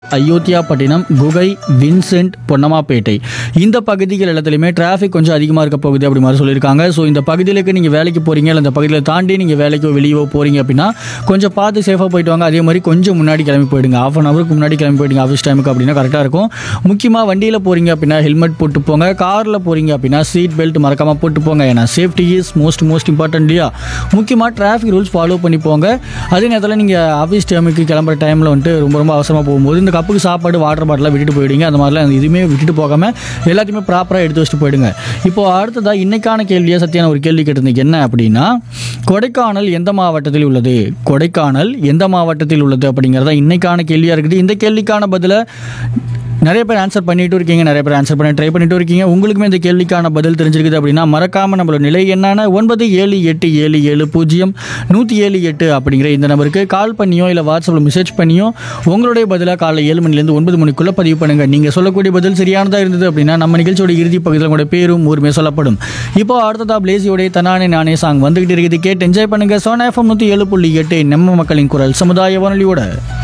அயோத்தியாப்பட்டினம் குகை வின்சென்ட் பொன்னமாப்பேட்டை இந்த பகுதிகள் எல்லாத்துலேயுமே டிராஃபிக் கொஞ்சம் அதிகமாக இருக்க போகுது அப்படி மாதிரி சொல்லியிருக்காங்க ஸோ இந்த பகுதிகளுக்கு நீங்கள் வேலைக்கு போகிறீங்க இல்லை இந்த பகுதியில் தாண்டி நீங்கள் வேலைக்கோ வெளியவோ போகிறீங்க அப்படின்னா கொஞ்சம் பார்த்து சேஃபாக போயிட்டு வாங்க அதே மாதிரி கொஞ்சம் முன்னாடி கிளம்பி போயிடுங்க ஆஃப் அன் ஹவருக்கு முன்னாடி கிளம்பி போயிடுங்க ஆஃபீஸ் டைமுக்கு அப்படின்னா கரெக்டாக இருக்கும் முக்கியமாக வண்டியில் போகிறீங்க அப்படின்னா ஹெல்மெட் போட்டு போங்க காரில் போகிறீங்க அப்படின்னா சீட் பெல்ட் மறக்காமல் போட்டு போங்க ஏன்னா safety is most most important இல்லையா முக்கியமாக டிராஃபிக் ரூல்ஸ் ஃபாலோ பண்ணி போங்க அதே நேரத்தில் நீங்கள் ஆஃபீஸ் டைமுக்கு கிளம்புற டைமில் வந்துட்டு ரொம்ப ரொம்ப அவசரமாக போகும்போது இந்த கப்புக்கு சாப்பாடு வாட்டர் பாட்டிலாம் விட்டுட்டு போயிடுங்க அந்த மாதிரிலாம் எதுவுமே விட்டுட்டு போகாமல் எல்லாத்தையுமே ப்ராப்பராக எடுத்து வச்சுட்டு போயிடுங்க இப்போ அடுத்ததாக இன்னைக்கான கேள்வியை சத்தியான ஒரு கேள்வி கேட்டிருந்தீங்க என்ன அப்படின்னா கொடைக்கானல் எந்த மாவட்டத்தில் உள்ளது கொடைக்கானல் எந்த மாவட்டத்தில் உள்ளது அப்படிங்கிறதா இன்னைக்கான கேள்வியாக இருக்குது இந்த கேள்விக்கான பதிலை நிறைய பேர் ஆன்சர் பண்ணிட்டு இருக்கீங்க நிறைய பேர் ஆன்சர் பண்ண ட்ரை பண்ணிட்டு இருக்கீங்க உங்களுக்குமே இந்த கேள்விக்கான பதில் தெரிஞ்சிருக்குது அப்படின்னா மறக்காம நம்மளோட நிலை என்னன்னா ஒன்பது ஏழு எட்டு ஏழு ஏழு பூஜ்ஜியம் நூற்றி ஏழு எட்டு அப்படிங்கிற இந்த நம்பருக்கு கால் பண்ணியோ இல்லை வாட்ஸ்அப்பில் மெசேஜ் பண்ணியோ உங்களுடைய பதிலாக காலை ஏழு மணிலேருந்து ஒன்பது மணிக்குள்ளே பதிவு பண்ணுங்க நீங்கள் சொல்லக்கூடிய பதில் சரியானதாக இருந்தது அப்படின்னா நம்ம நிகழ்ச்சியோட இறுதி பகுதியில் உங்களோட பேரும் ஊருமே சொல்லப்படும் இப்போ அடுத்ததா பிளேசியோடைய தனானே நானே சாங் வந்துகிட்டு இருக்குது கேட்டு என்ஜாய் பண்ணுங்க சோனா எஃப்எம் நூற்றி ஏழு புள்ளி எட்டு நம்ம மக்களின் குரல் சமுதாய வானொலியோட